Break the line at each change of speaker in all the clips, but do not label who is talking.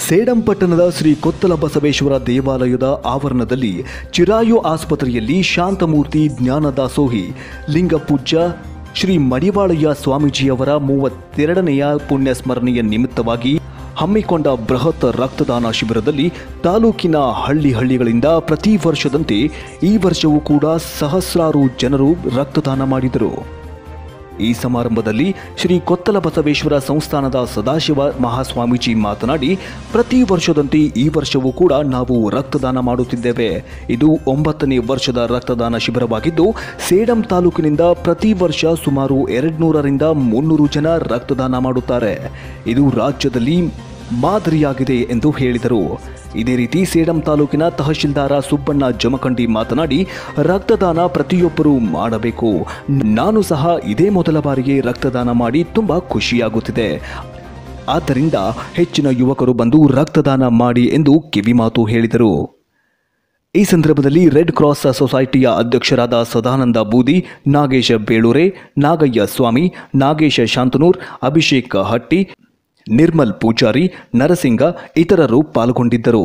ಸೇಡಂ ಪಟ್ಟಣದ ಶ್ರೀ ಕೊತ್ತಲ ಬಸವೇಶ್ವರ ದೇವಾಲಯದ ಆವರಣದಲ್ಲಿ ಚಿರಾಯು ಆಸ್ಪತ್ರೆಯಲ್ಲಿ ಶಾಂತಮೂರ್ತಿ ಜ್ಞಾನದಾಸೋಹಿ ಲಿಂಗಪೂಜ್ಯ ಶ್ರೀ ಮಡಿವಾಳಯ್ಯ ಸ್ವಾಮೀಜಿಯವರ ಮೂವತ್ತೆರಡನೆಯ ಪುಣ್ಯ ಸ್ಮರಣೆಯ ನಿಮಿತ್ತವಾಗಿ ಹಮ್ಮಿಕೊಂಡ ಬೃಹತ್ ರಕ್ತದಾನ ಶಿಬಿರದಲ್ಲಿ ತಾಲೂಕಿನ ಹಳ್ಳಿ ಹಳ್ಳಿಗಳಿಂದ ಪ್ರತಿ ವರ್ಷದಂತೆ ಈ ವರ್ಷವೂ ಕೂಡ ಸಹಸ್ರಾರು ಜನರು ರಕ್ತದಾನ ಮಾಡಿದರು ಈ ಸಮಾರಂಭದಲ್ಲಿ ಶ್ರೀ ಕೊತ್ತಲ ಬಸವೇಶ್ವರ ಸಂಸ್ಥಾನದ ಸದಾಶಿವ ಮಹಾಸ್ವಾಮೀಜಿ ಮಾತನಾಡಿ ಪ್ರತಿ ವರ್ಷದಂತೆ ಈ ವರ್ಷವೂ ಕೂಡ ನಾವು ರಕ್ತದಾನ ಮಾಡುತ್ತಿದ್ದೇವೆ ಇದು ಒಂಬತ್ತನೇ ವರ್ಷದ ರಕ್ತದಾನ ಶಿಬಿರವಾಗಿದ್ದು ಸೇಡಂ ತಾಲೂಕಿನಿಂದ ಪ್ರತಿ ವರ್ಷ ಸುಮಾರು ಎರಡ್ನೂರರಿಂದ ಮುನ್ನೂರು ಜನ ರಕ್ತದಾನ ಮಾಡುತ್ತಾರೆ ಇದು ರಾಜ್ಯದಲ್ಲಿ ಮಾದರಿಯಾಗಿದೆ ಎಂದು ಹೇಳಿದರು ಇದೇ ರೀತಿ ಸೇಡಂ ತಾಲೂಕಿನ ತಹಶೀಲ್ದಾರ ಸುಬ್ಬಣ್ಣ ಜಮಖಂಡಿ ಮಾತನಾಡಿ ರಕ್ತದಾನ ಪ್ರತಿಯೊಬ್ಬರೂ ಮಾಡಬೇಕು ನಾನು ಸಹ ಇದೇ ಮೊದಲ ಬಾರಿಗೆ ರಕ್ತದಾನ ಮಾಡಿ ತುಂಬ ಖುಷಿಯಾಗುತ್ತಿದೆ ಆದ್ದರಿಂದ ಹೆಚ್ಚಿನ ಯುವಕರು ಬಂದು ರಕ್ತದಾನ ಮಾಡಿ ಎಂದು ಕಿವಿಮಾತು ಹೇಳಿದರು ಈ ಸಂದರ್ಭದಲ್ಲಿ ರೆಡ್ ಕ್ರಾಸ್ ಸೊಸೈಟಿಯ ಅಧ್ಯಕ್ಷರಾದ ಸದಾನಂದ ಬೂದಿ ನಾಗೇಶ ಬೇಳೂರೆ ನಾಗಯ್ಯ ಸ್ವಾಮಿ ನಾಗೇಶ ಶಾಂತನೂರ್ ಅಭಿಷೇಕ್ ಹಟ್ಟಿ ನಿರ್ಮಲ್ ಪೂಜಾರಿ ನರಸಿಂಗ ಇತರರು ಪಾಲ್ಗೊಂಡಿದ್ದರು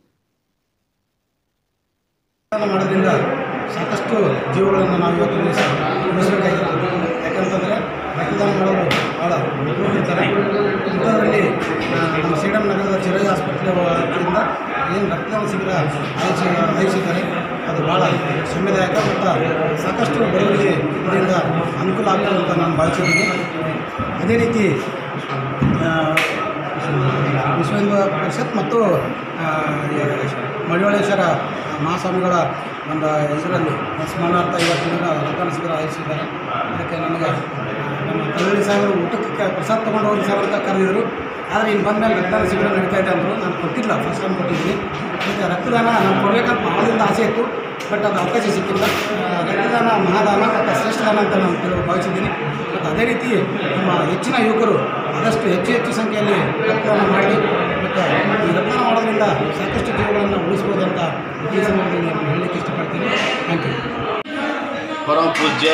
ರಕ್ತದಾನ ಮಾಡೋದ್ರಿಂದ ಸಾಕಷ್ಟು ಜೀವಗಳನ್ನು ನಾವು ಇವತ್ತು ಉಳಿಸ ಉಳಿಸಬೇಕಾಗಿತ್ತು ಯಾಕಂತಂದರೆ ರಕ್ತದಾನ ಮಾಡೋದು ಭಾಳ ಉಪಯೋಗಿರ್ತಾರೆ ಇಂಥದ್ರಲ್ಲಿ ಆ, ನಮ್ಮ ಸೇಡಂ ನಗರದ ಚಿರಾಯಿ ಆಸ್ಪತ್ರೆ ವತಿಯಿಂದ ಏನು ರಕ್ತದಾನ ಶಿಬಿರ ಆಯೋಜಿಸಿ ಆಯೋಜಿಸಿದ್ದಾರೆ ಅದು ಭಾಳ ಶ್ರಮದಾಯಕ ಮತ್ತು ಸಾಕಷ್ಟು ಬಡವರಿಗೆ ಇದರಿಂದ ಅನುಕೂಲ ಆಗ್ತದೆ ಅಂತ ನಾನು ಭಾವಿಸಿದ್ದೀನಿ ಅದೇ ರೀತಿ ಆ, ವಿಶ್ವ ಹಿಂದೂ ಪರಿಷತ್ ಮತ್ತು ಆ, ಮಡಿವಾಳೇಶ್ವರ ಮಹಾಸ್ವಾಮಿಗಳ ಒಂದು ಇದರಲ್ಲಿ ಸ್ಮರಣಾರ್ಥ ಇವತ್ತಿನ ರಕ್ತದಾನ ಶಿಬಿರ ಆಯೋಜಿಸಿದ್ದಾರೆ ಅದಕ್ಕೆ ನನಗೆ ನಮ್ಮ ತಳ್ಳಿ ಸಾಹೇಬರು ಊಟಕ್ಕೆ ಕ- ಪ್ರಸಾದ ತೊಗೊಂಡು ಹೋಗಿ ಸರ್ ಅಂತ ಕರೆದಿದ್ರು ಆದರೆ ಇಲ್ಲಿ ಬಂದ ಮೇಲೆ ರಕ್ತದಾನ ಶಿಬಿರ ನಡೀತಾ ಇದೆ ಅಂದರು ನಾನು ಕೊಟ್ಟಿಲ್ಲ ಫಸ್ಟ್ ಟೈಮ್ ಕೊಟ್ಟಿದ್ದೀನಿ ಅದಕ್ಕೆ ರಕ್ತದಾನ ನಾನು ಕೊಡಬೇಕಂತ ಭಾಳದಿಂದ ಆಸೆ ಇತ್ತು ಬಟ್ ಅದು ಅವಕಾಶ ಸಿಕ್ಕಿಲ್ಲ ಆ, ರಕ್ತದಾನ ಮಹಾದಾನ ಮತ್ತು ಶ್ರೇಷ್ಠ ದಾನ ಅಂತ ನಾನು ಕೆಲವು ಭಾವಿಸಿದ್ದೀನಿ ಮತ್ತು ಅದೇ ರೀತಿ ನಮ್ಮ ಹೆಚ್ಚಿನ ಯುವಕರು ಆದಷ್ಟು ಹೆಚ್ಚು ಹೆಚ್ಚು ಸಂಖ್ಯೆಯಲ್ಲಿ ರಕ್ತದಾನ ಮಾಡಿ ಮತ್ತು ಈ ರಕ್ತದಾನ ಮಾಡೋದ್ರಿಂದ ಸಾಕಷ್ಟು ಜೀವಗಳನ್ನು ಉಳಿಸ್ಬೋದು ಅಂತ ಈ ಸಂದರ್ಭದಲ್ಲಿ ನಾನು ಹೇಳಲಿಕ್ಕೆ ಇಷ್ಟಪಡ್ತೀನಿ ಥ್ಯಾಂಕ್ ಯು
ಪರಮ ಪೂಜ್ಯ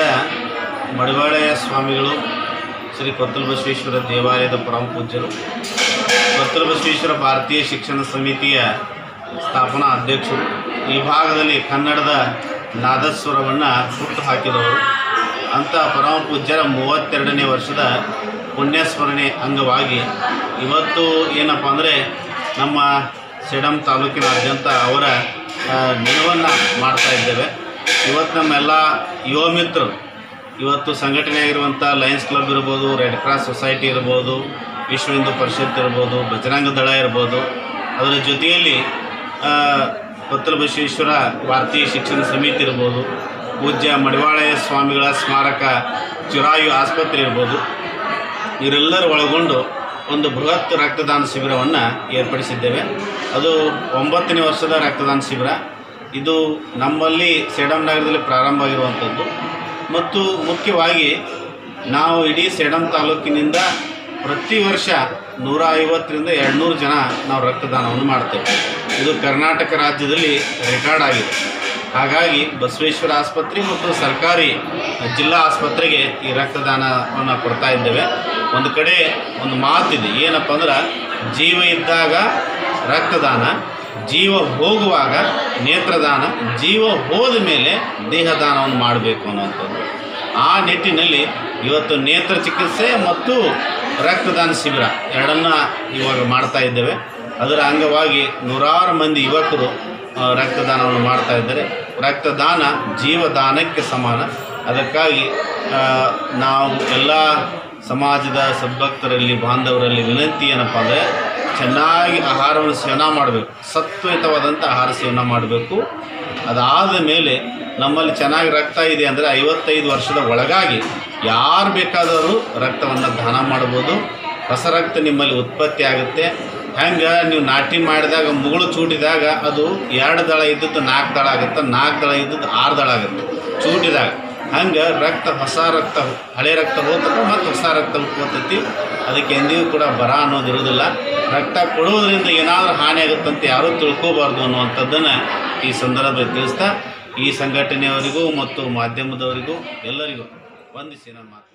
ಮಡಿವಾಳೆಯ ಸ್ವಾಮಿಗಳು ಶ್ರೀ ಕೊತ್ತಲ ಬಸವೇಶ್ವರ ದೇವಾಲಯದ ಪರಮ ಪೂಜ್ಯರು ಕೊತ್ತಲ ಬಸವೇಶ್ವರ ಭಾರತೀಯ ಶಿಕ್ಷಣ ಸಮಿತಿಯ ಸ್ಥಾಪನಾ ಅಧ್ಯಕ್ಷರು ಈ ಭಾಗದಲ್ಲಿ ಕನ್ನಡದ ನಾದಸ್ವರವನ್ನು ಹುಟ್ಟು ಹಾಕಿದವರು ಅಂಥ ಪರಮ ಪೂಜ್ಯರ ಮೂವತ್ತೆರಡನೇ ವರ್ಷದ ಪುಣ್ಯಸ್ಮರಣೆ ಅಂಗವಾಗಿ ಇವತ್ತು ಏನಪ್ಪ ಅಂದರೆ ನಮ್ಮ ಸೇಡಂ ತಾಲೂಕಿನಾದ್ಯಂತ ಅವರ ಆ, ನೆನವನ್ನು ಮಾಡ್ತಾ ಇದ್ದೇವೆ ಇವತ್ತು ನಮ್ಮೆಲ್ಲ ಯುವ ಮಿತ್ರರು ಇವತ್ತು ಸಂಘಟನೆ ಆಗಿರುವಂಥ ಲಯನ್ಸ್ ಕ್ಲಬ್ ಇರ್ಬೋದು ರೆಡ್ ಕ್ರಾಸ್ ಸೊಸೈಟಿ ಇರ್ಬೋದು ವಿಶ್ವ ಹಿಂದೂ ಪರಿಷತ್ ಇರ್ಬೋದು ಬಜರಂಗ ದಳ ಇರ್ಬೋದು ಅದರ ಜೊತೆಯಲ್ಲಿ ಆ, ಕೊತ್ತಲ ಬಸವೇಶ್ವರ ಭಾರತೀಯ ಶಿಕ್ಷಣ ಸಮಿತಿ ಇರ್ಬೋದು ಪೂಜ್ಯ ಮಡಿವಾಳೆಯ ಸ್ವಾಮಿಗಳ ಸ್ಮಾರಕ ಚಿರಾಯು ಆಸ್ಪತ್ರೆ ಇರ್ಬೋದು ಇವರೆಲ್ಲರೂ ಒಳಗೊಂಡು ಒಂದು ಬೃಹತ್ ರಕ್ತದಾನ ಶಿಬಿರವನ್ನು ಏರ್ಪಡಿಸಿದ್ದೇವೆ ಅದು ಒಂಬತ್ತನೇ ವರ್ಷದ ರಕ್ತದಾನ ಶಿಬಿರ ಇದು ನಮ್ಮಲ್ಲಿ ಸೇಡಂ ನಗರದಲ್ಲಿ ಪ್ರಾರಂಭ ಆಗಿರುವಂಥದ್ದು ಮತ್ತು ಮುಖ್ಯವಾಗಿ ನಾವು ಇಡೀ ಸೇಡಂ ತಾಲೂಕಿನಿಂದ ಪ್ರತಿ ವರ್ಷ ನೂರ ಐವತ್ತರಿಂದ ಎರಡುನೂರು ಜನ ನಾವು ರಕ್ತದಾನವನ್ನು ಮಾಡ್ತೇವೆ ಇದು ಕರ್ನಾಟಕ ರಾಜ್ಯದಲ್ಲಿ ರೆಕಾರ್ಡ್ ಆಗಿದೆ ಹಾಗಾಗಿ ಬಸವೇಶ್ವರ ಆಸ್ಪತ್ರೆ ಮತ್ತು ಸರ್ಕಾರಿ ಜಿಲ್ಲಾ ಆಸ್ಪತ್ರೆಗೆ ಈ ರಕ್ತದಾನವನ್ನು ಕೊಡ್ತಾ ಇದ್ದೇವೆ ಒಂದು ಕಡೆ ಒಂದು ಮಾತಿದೆ ಏನಪ್ಪ ಅಂದ್ರೆ ಜೀವ ಇದ್ದಾಗ ರಕ್ತದಾನ ಜೀವ ಹೋಗುವಾಗ ನೇತ್ರದಾನ ಜೀವ ಹೋದ ಮೇಲೆ ದೇಹದಾನವನ್ನು ಮಾಡಬೇಕು ಅನ್ನುವಂಥದ್ದು ಆ ನಿಟ್ಟಿನಲ್ಲಿ ಇವತ್ತು ನೇತ್ರ ಚಿಕಿತ್ಸೆ ಮತ್ತು ರಕ್ತದಾನ ಶಿಬಿರ ಎರಡನ್ನ ಇವಾಗ ಮಾಡ್ತಾ ಇದ್ದೇವೆ ಅದರ ಅಂಗವಾಗಿ ನೂರಾರು ಮಂದಿ ಯುವಕರು ಆ, ರಕ್ತದಾನವನ್ನು ಮಾಡ್ತಾ ಇದ್ದಾರೆ ರಕ್ತದಾನ ಜೀವದಾನಕ್ಕೆ ಸಮಾನ ಅದಕ್ಕಾಗಿ ಆ, ನಾವು ಎಲ್ಲ ಸಮಾಜದ ಸದ್ಭಕ್ತರಲ್ಲಿ ಬಾಂಧವರಲ್ಲಿ ವಿನಂತಿ ಏನಪ್ಪ ಅಂದರೆ ಚೆನ್ನಾಗಿ ಆಹಾರವನ್ನು ಸೇವನೆ ಮಾಡಬೇಕು ಸತ್ವಯುತವಾದಂಥ ಆಹಾರ ಸೇವನೆ ಮಾಡಬೇಕು ಅದಾದ ಮೇಲೆ ನಮ್ಮಲ್ಲಿ ಚೆನ್ನಾಗಿ ರಕ್ತ ಇದೆ ಅಂದರೆ ಐವತ್ತೈದು ವರ್ಷದ ಒಳಗಾಗಿ ಯಾರು ಬೇಕಾದವರು ರಕ್ತವನ್ನು ದಾನ ಮಾಡ್ಬೋದು ಹೊಸ ರಕ್ತ ನಿಮ್ಮಲ್ಲಿ ಉತ್ಪತ್ತಿ ಆಗುತ್ತೆ ಹೆಂಗೆ ನೀವು ನಾಟಿ ಮಾಡಿದಾಗ ಮುಗುಳು ಚೂಟಿದಾಗ ಅದು ಎರಡು ದಳ ಇದ್ದದ್ದು ನಾಲ್ಕು ದಳ ಆಗುತ್ತೆ ನಾಲ್ಕು ದಳ ಇದ್ದದ್ದು ಆರು ದಳ ಆಗುತ್ತೆ ಚೂಟಿದಾಗ ಹಂಗೆ ರಕ್ತ ಹೊಸ ರಕ್ತ ಹಳೆ ರಕ್ತ ಹೋಗ್ತದೆ ಮತ್ತು ಹೊಸ ರಕ್ತ ಉಟ್ಕೋತೈತಿ ಅದಕ್ಕೆ ಎಂದಿಗೂ ಕೂಡ ಬರ ಅನ್ನೋದು ಇರೋದಿಲ್ಲ ರಕ್ತ ಕೊಡುವುದರಿಂದ ಏನಾದರೂ ಹಾನಿ ಆಗುತ್ತಂತ ಯಾರೂ ತಿಳ್ಕೋಬಾರ್ದು ಅನ್ನುವಂಥದ್ದನ್ನು ಈ ಸಂದರ್ಭದಲ್ಲಿ ತಿಳಿಸ್ತಾ ಈ ಸಂಘಟನೆಯವರಿಗೂ ಮತ್ತು ಮಾಧ್ಯಮದವರಿಗೂ ಎಲ್ಲರಿಗೂ ವಂದಿಸಿ ನನ್ನ ಮಾತು